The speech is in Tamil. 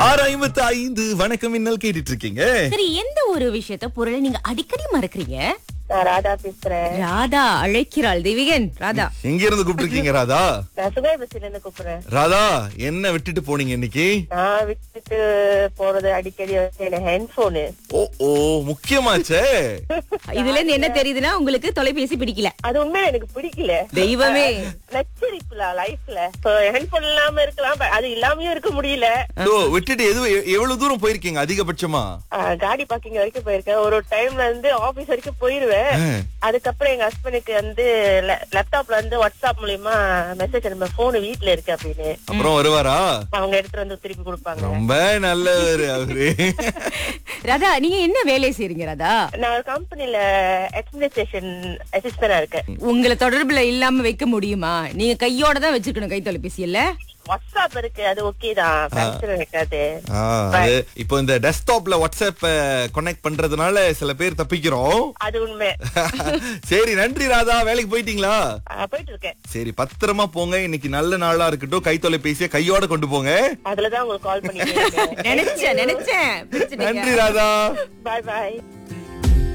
ஆறு ஐம்பத்து ஐந்து வணக்கம் இன்னல் கேட்டுட்டு இருக்கீங்க சரி எந்த ஒரு விஷயத்த பொருளை நீங்க அடிக்கடி மறக்கறீங்க நான் ராதா பேசுறேன் ராதா அழைக்கிறாள் தெய்வீகன் ராதா எங்க இருந்து கூப்பிட்டுருக்கீங்க ராதா நான் சுகாய்பசில இருந்து கூப்பிடுறேன் ராதா என்ன விட்டுட்டு போனீங்க இன்னைக்கு நான் விட்டுட்டு போறது அடிக்கடி வந்து என் ஹேண்ட்போனு ஓ ஓ முக்கியமாச்சே இதுல இருந்து என்ன தெரியுதுன்னா உங்களுக்கு தொலைபேசி பிடிக்கல அது உண்மையில எனக்கு பிடிக்கல தெய்வமே நச்சரிப்புல லைஃப்ல ஹேண்ட்போன் இல்லாம இருக்கலாம் but அது இல்லாமயும் இருக்க முடியல ஓ விட்டுட்டு எது எவ்வளவு தூரம் போயிருக்கீங்க அதிகபட்சமா ஆஹ் காடி பார்க்கிங் வரைக்கும் போயிருக்கேன் ஒரு டைம்ல இருந்து ஆபீஸ் வரைக்கும் போயிருவேன் ஆ. அதுக்கப்புறம் எங்க ஹஸ்பண்டுக்கு வந்து லேப்டாப்ல வந்து வாட்ஸ்அப் மூலியமா மெசேஜ் நம்ம போன் வீட்ல இருக்கு அப்படின்னு அப்புறம் வருவாரா அவங்க எடுத்துட்டு வந்து திருப்பி கொடுப்பாங்க ரொம்ப நல்லவர் அவரு ராதா நீங்க என்ன வேலை செய்றீங்க ராதா நான் ஒரு கம்பெனில அட்மினிஸ்ட்ரேஷன் அசிஸ்டண்டா இருக்கேன் உங்களை தொடர்புல இல்லாம வைக்க முடியுமா நீங்க கையோட தான் வச்சிருக்கணும் கை தொலைபேசி இல்ல வாட்ஸ்அப் இருக்கு அது ஓகே தான் பிரச்சனை இருக்காது ஆ, அது இப்போ இந்த டெஸ்க்டாப்ல வாட்ஸ்அப் கனெக்ட் பண்றதுனால சில பேர் தப்பிக்கிறோம் அது உண்மை சரி நன்றி ராதா வேலைக்கு போயிட்டீங்களா ஆஹ் போயிட்டு இருக்கேன் சரி பத்திரமா போங்க இன்னைக்கு நல்ல நாளா இருக்கட்டும் கை தொலைபேசியை கையோட கொண்டு போங்க அதுலதான் உங்களுக்கு கால் பண்ணிட்டு நினைச்சேன் நினைச்சேன் பிடிச்சிட்டீங்க. நன்றி ராதா பாய் பாய்